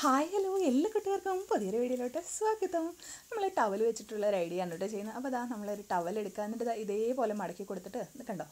hi hello എല്ലാ കുട്ടികൾക്കും പുതിയൊരു വീഡിയോയിലോട്ട് സ്വാഗതം നമ്മൾ ടവൽ വെച്ചിട്ടുള്ള ഒരു ഐഡിയ ആണ് കേട്ടോ ചെയ്യുന്നത് അപ്പോൾ അതാ നമ്മളൊരു ടവൽ എടുക്കുക എന്നിട്ട് ദാ ഇതേപോലെ മടക്കി കൊടുത്തിട്ട് ഇത് കണ്ടോ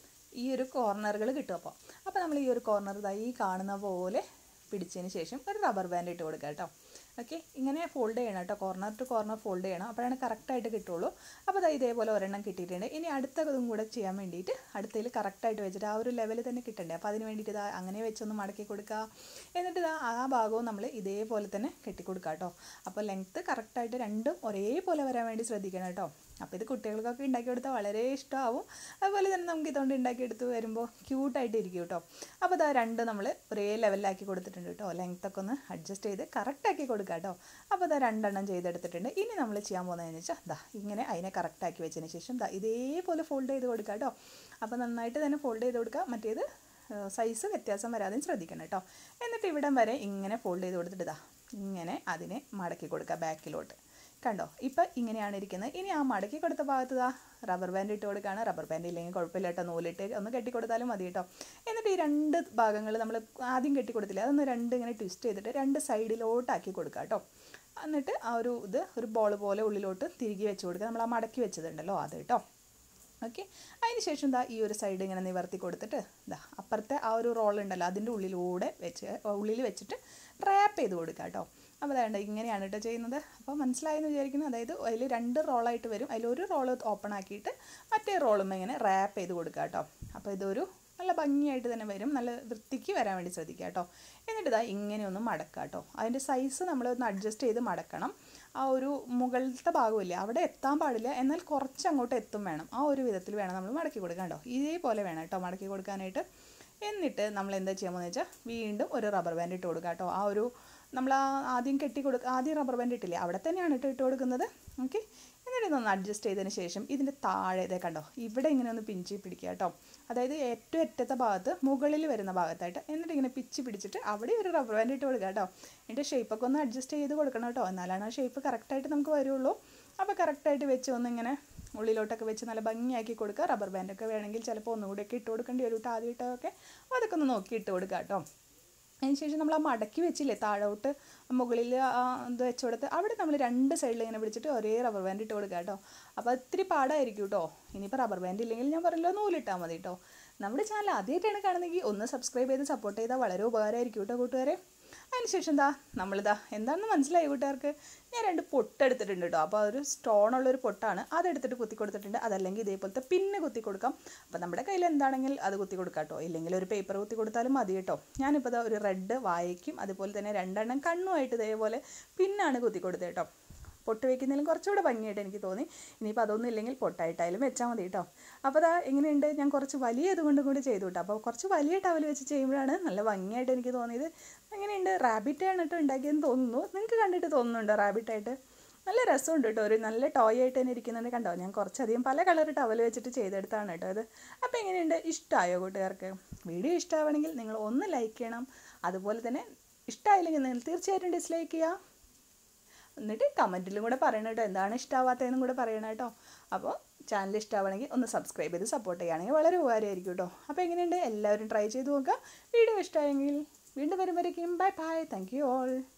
ഈ ഒരു കോർണറുകൾ കിട്ടും അപ്പോൾ അപ്പോൾ നമ്മൾ ഈ ഒരു കോർണർ ഇതാ ഈ കാണുന്ന പോലെ പിടിച്ചതിന് ശേഷം ഒരു റബ്ബർ ബാൻഡ് ഇട്ട് കൊടുക്കുക കേട്ടോ ഓക്കെ ഇങ്ങനെ ഫോൾഡ് ചെയ്യണം കേട്ടോ കോർണർ ടു കോർണർ ഫോൾഡ് ചെയ്യണം അപ്പോഴാണ് കറക്റ്റായിട്ട് കിട്ടുള്ളൂ അപ്പോൾ അതാ ഇതേപോലെ ഒരെണ്ണം കിട്ടിയിട്ടുണ്ട് ഇനി അടുത്തതും കൂടെ ചെയ്യാൻ വേണ്ടിയിട്ട് അടുത്തതിൽ കറക്റ്റായിട്ട് വെച്ചിട്ട് ആ ഒരു ലെവലിൽ തന്നെ കിട്ടണ്ടേ അപ്പോൾ അതിന് വേണ്ടിയിട്ട് ഇതാ അങ്ങനെ വെച്ചൊന്ന് മടക്കി കൊടുക്കുക എന്നിട്ട് ഇതാ ആ ഭാഗവും നമ്മൾ ഇതേപോലെ തന്നെ കെട്ടിക്കൊടുക്കുക കേട്ടോ അപ്പോൾ ലെങ്ത്ത് കറക്റ്റായിട്ട് രണ്ടും ഒരേപോലെ വരാൻ വേണ്ടി ശ്രദ്ധിക്കണം കേട്ടോ അപ്പോൾ ഇത് കുട്ടികൾക്കൊക്കെ ഉണ്ടാക്കി കൊടുത്താൽ വളരെ ഇഷ്ടമാവും അതുപോലെ തന്നെ നമുക്ക് ഇതുകൊണ്ട് ഉണ്ടാക്കിയെടുത്ത് വരുമ്പോൾ ക്യൂട്ടായിട്ട് ഇരിക്കും കേട്ടോ അപ്പോൾ ഇതാ രണ്ട് നമ്മൾ ഒരേ ലെവലിലാക്കി കൊടുത്തിട്ടുണ്ട് കേട്ടോ ലെങ്ത്തൊക്കെ ഒന്ന് അഡ്ജസ്റ്റ് ചെയ്ത് കറക്റ്റാക്കി കൊടുക്കുക കേട്ടോ അപ്പോൾ ഇതാ രണ്ടെണ്ണം ചെയ്തെടുത്തിട്ടുണ്ട് ഇനി നമ്മൾ ചെയ്യാൻ പോകുന്നതെന്ന് വെച്ചാൽ ദാ ഇങ്ങനെ അതിനെ കറക്റ്റാക്കി വെച്ചതിന് ശേഷം ദാ ഇതേപോലെ ഫോൾഡ് ചെയ്ത് കൊടുക്കുക കേട്ടോ അപ്പോൾ നന്നായിട്ട് തന്നെ ഫോൾഡ് ചെയ്ത് കൊടുക്കുക മറ്റേത് സൈസ് വ്യത്യാസം വരാതെയും ശ്രദ്ധിക്കണം കേട്ടോ എന്നിട്ട് ഇവിടം വരെ ഇങ്ങനെ ഫോൾഡ് ചെയ്ത് കൊടുത്തിട്ട് ഇതാ ഇങ്ങനെ അതിനെ മടക്കി കൊടുക്കുക ബാക്കിലോട്ട് കണ്ടോ ഇപ്പം ഇങ്ങനെയാണ് ഇരിക്കുന്നത് ഇനി ആ മടക്കി കൊടുത്ത ഭാഗത്ത് ഇതാ റബ്ബർ ബാൻഡ് ഇട്ട് കൊടുക്കുകയാണ് റബ്ബർ ബാൻഡ് ഇല്ലെങ്കിൽ കുഴപ്പമില്ല കേട്ടോ നൂലിട്ട് ഒന്ന് കെട്ടി കൊടുത്താലും മതി കേട്ടോ എന്നിട്ട് ഈ രണ്ട് ഭാഗങ്ങൾ നമ്മൾ ആദ്യം കെട്ടി കൊടുത്തില്ല അതൊന്ന് രണ്ട് ഇങ്ങനെ ട്വിസ്റ്റ് ചെയ്തിട്ട് രണ്ട് സൈഡിലോട്ടാക്കി കൊടുക്കുക കേട്ടോ എന്നിട്ട് ആ ഒരു ഇത് ഒരു ബോൾ പോലെ ഉള്ളിലോട്ട് തിരികെ വെച്ച് കൊടുക്കുക നമ്മൾ ആ മടക്കി വെച്ചതുണ്ടല്ലോ അത് കേട്ടോ ഓക്കെ അതിന് ശേഷം ദാ ഈ ഒരു സൈഡ് ഇങ്ങനെ നിവർത്തി കൊടുത്തിട്ട് ദാ അപ്പുറത്തെ ആ ഒരു റോൾ ഉണ്ടല്ലോ അതിൻ്റെ ഉള്ളിലൂടെ വെച്ച് ഉള്ളിൽ വെച്ചിട്ട് ട്രാപ്പ് ചെയ്ത് കൊടുക്കുക കേട്ടോ അപ്പോൾ അതാണ്ട് ഇങ്ങനെയാണ് കേട്ടോ ചെയ്യുന്നത് അപ്പോൾ മനസ്സിലായെന്ന് വിചാരിക്കുന്നു അതായത് അതിൽ രണ്ട് റോളായിട്ട് വരും അതിലൊരു റോൾ ഓപ്പൺ ആക്കിയിട്ട് മറ്റേ റോളും ഇങ്ങനെ റാപ്പ് ചെയ്ത് കൊടുക്കുക കേട്ടോ അപ്പോൾ ഇതൊരു നല്ല ഭംഗിയായിട്ട് തന്നെ വരും നല്ല വൃത്തിക്ക് വരാൻ വേണ്ടി ശ്രദ്ധിക്കുക കേട്ടോ എന്നിട്ട് ഇതാ ഇങ്ങനെ ഒന്ന് മടക്കുക കേട്ടോ അതിൻ്റെ സൈസ് നമ്മൾ ഒന്ന് അഡ്ജസ്റ്റ് ചെയ്ത് മടക്കണം ആ ഒരു മുകളിലത്തെ ഭാഗമില്ല അവിടെ എത്താൻ പാടില്ല എന്നാൽ കുറച്ച് അങ്ങോട്ട് എത്തും വേണം ആ ഒരു വിധത്തിൽ വേണം നമ്മൾ മടക്കി കൊടുക്കാൻ കേട്ടോ ഇതേപോലെ വേണം കേട്ടോ മടക്കി കൊടുക്കാനായിട്ട് എന്നിട്ട് നമ്മൾ എന്താ ചെയ്യാമെന്ന് വെച്ചാൽ വീണ്ടും ഒരു റബ്ബർ ബാൻഡ് ഇട്ട് കൊടുക്കുക കേട്ടോ ആ ഒരു നമ്മൾ ആ ആദ്യം കെട്ടി കൊടുക്കുക ആദ്യം റബ്ബർ ബാൻഡ് ഇട്ടില്ലേ അവിടെ തന്നെയാണ് ഇട്ട് ഇട്ട് കൊടുക്കുന്നത് ഓക്കെ എന്നിട്ട് ഇതൊന്ന് അഡ്ജസ്റ്റ് ചെയ്തതിന് ശേഷം ഇതിൻ്റെ താഴെ ഇതേ കണ്ടോ ഇവിടെ ഇങ്ങനെ ഒന്ന് പിഞ്ചി പിടിക്കുക കേട്ടോ അതായത് ഏറ്റവും അറ്റത്തെ ഭാഗത്ത് മുകളിൽ വരുന്ന ഭാഗത്തായിട്ട് എന്നിട്ട് ഇങ്ങനെ പിച്ച് പിടിച്ചിട്ട് അവിടെ ഒരു റബ്ബർ ബാൻഡ് ഇട്ട് കൊടുക്കുക കേട്ടോ ഇതിൻ്റെ ഷേപ്പൊക്കെ ഒന്ന് അഡ്ജസ്റ്റ് ചെയ്ത് കൊടുക്കണം കേട്ടോ എന്നാലാണ് ആ ഷേപ്പ് കറക്റ്റായിട്ട് നമുക്ക് വരുള്ളൂ അപ്പോൾ കറക്റ്റായിട്ട് വെച്ച് ഒന്നിങ്ങനെ ഉള്ളിലോട്ടൊക്കെ വെച്ച് നല്ല ഭംഗിയാക്കി കൊടുക്കുക റബ്ബർ ബാൻഡൊക്കെ വേണമെങ്കിൽ ചിലപ്പോൾ ഒന്നുകൂടെയൊക്കെ ഇട്ട് കൊടുക്കേണ്ടി വരും കേട്ടോ ആദ്യമായിട്ടൊക്കെ അപ്പോൾ അതൊക്കെ ഒന്ന് നോക്കി ഇട്ട് കൊടുക്കുക കേട്ടോ അതിനുശേഷം നമ്മൾ ആ മടക്കി വെച്ചില്ലേ താഴോട്ട് മുകളിൽ ഇത് വെച്ച് കൊടുത്ത് അവിടെ നമ്മൾ രണ്ട് സൈഡിൽ ഇങ്ങനെ പിടിച്ചിട്ട് ഒരേ റബ്ബർ ബാൻഡ് ഇട്ട് കൊടുക്കുക കേട്ടോ അപ്പോൾ ഇത്തിരി പാടായിരിക്കും കേട്ടോ ഇനിയിപ്പോൾ റബ്ബർ ബാൻഡ് ഇല്ലെങ്കിൽ ഞാൻ പറഞ്ഞല്ലോ നൂലിട്ടാൽ മതി കേട്ടോ നമ്മുടെ ചാനൽ ആദ്യമായിട്ടാണ് കാണുന്നതെങ്കിൽ ഒന്ന് സബ്സ്ക്രൈബ് ചെയ്ത് സപ്പോർട്ട് ചെയ്താൽ വളരെ ഉപകാരമായിരിക്കും കേട്ടോ കൂട്ടുകാരെ അതിനുശേഷം എന്താ നമ്മളിതാ എന്താണെന്ന് മനസ്സിലായി കൂട്ടുകാർക്ക് ഞാൻ രണ്ട് പൊട്ടെടുത്തിട്ടുണ്ട് കേട്ടോ അപ്പോൾ ഒരു സ്റ്റോൺ ഉള്ളൊരു പൊട്ടാണ് അതെടുത്തിട്ട് കുത്തി കൊടുത്തിട്ടുണ്ട് അതല്ലെങ്കിൽ ഇതേപോലത്തെ പിന്നെ കുത്തി കൊടുക്കാം അപ്പോൾ നമ്മുടെ കയ്യിൽ എന്താണെങ്കിൽ അത് കുത്തി കൊടുക്കാം കേട്ടോ ഇല്ലെങ്കിൽ ഒരു പേപ്പർ കുത്തി കൊടുത്താലും മതി കേട്ടോ ഞാനിപ്പോൾ ഇതാ ഒരു റെഡ് വായയ്ക്കും അതുപോലെ തന്നെ രണ്ടെണ്ണം കണ്ണുമായിട്ട് ഇതേപോലെ പിന്നാണ് കുത്തി കൊടുത്തത് കേട്ടോ പൊട്ട് വയ്ക്കുന്നതിലും കുറച്ചുകൂടെ ഭംഗിയായിട്ട് എനിക്ക് തോന്നി ഇനിയിപ്പോൾ അതൊന്നും ഇല്ലെങ്കിൽ പൊട്ടായിട്ടായാലും വെച്ചാൽ മതി കേട്ടോ അപ്പോൾ അതാ എങ്ങനെയുണ്ട് ഞാൻ കുറച്ച് വലിയ ഇതുകൊണ്ടും കൂടി ചെയ്തു കേട്ടോ അപ്പോൾ കുറച്ച് വലിയ ടവൽ വെച്ച് ചെയ്യുമ്പോഴാണ് നല്ല ഭംഗിയായിട്ട് എനിക്ക് തോന്നിയത് എങ്ങനെയുണ്ട് റാബിറ്റാണ് കേട്ടോ ഉണ്ടാക്കിയെന്ന് തോന്നുന്നു നിങ്ങൾക്ക് കണ്ടിട്ട് തോന്നുന്നുണ്ടോ റാബിറ്റായിട്ട് നല്ല രസമുണ്ട് കേട്ടോ ഒരു നല്ല ടോയ് ആയിട്ട് തന്നെ ഇരിക്കുന്നുണ്ട് കണ്ടോ ഞാൻ കുറച്ചധികം പല കളർ ടവൽ വെച്ചിട്ട് ചെയ്തെടുത്താണ് കേട്ടോ അത് അപ്പോൾ എങ്ങനെയുണ്ട് ഇഷ്ടമായോ കൂട്ടുകാർക്ക് വീഡിയോ ഇഷ്ടമാവണമെങ്കിൽ നിങ്ങൾ ഒന്ന് ലൈക്ക് ചെയ്യണം അതുപോലെ തന്നെ ഇഷ്ടമായില്ലെങ്കിൽ നിങ്ങൾ തീർച്ചയായിട്ടും ഡിസ്ലൈക്ക് ചെയ്യുക എന്നിട്ട് കമൻറ്റിലും കൂടെ പറയണം കേട്ടോ എന്താണ് ഇഷ്ടമാവാത്തതെന്നും കൂടെ പറയണം കേട്ടോ അപ്പോൾ ചാനൽ ഇഷ്ടമാവണമെങ്കിൽ ഒന്ന് സബ്സ്ക്രൈബ് ചെയ്ത് സപ്പോർട്ട് ചെയ്യുകയാണെങ്കിൽ വളരെ ഉപകാരമായിരിക്കും കേട്ടോ അപ്പോൾ എങ്ങനെയുണ്ട് എല്ലാവരും ട്രൈ ചെയ്ത് നോക്കുക വീഡിയോ ഇഷ്ടമായെങ്കിൽ വീണ്ടും വരുമ്പോഴേക്കും bye bye thank you all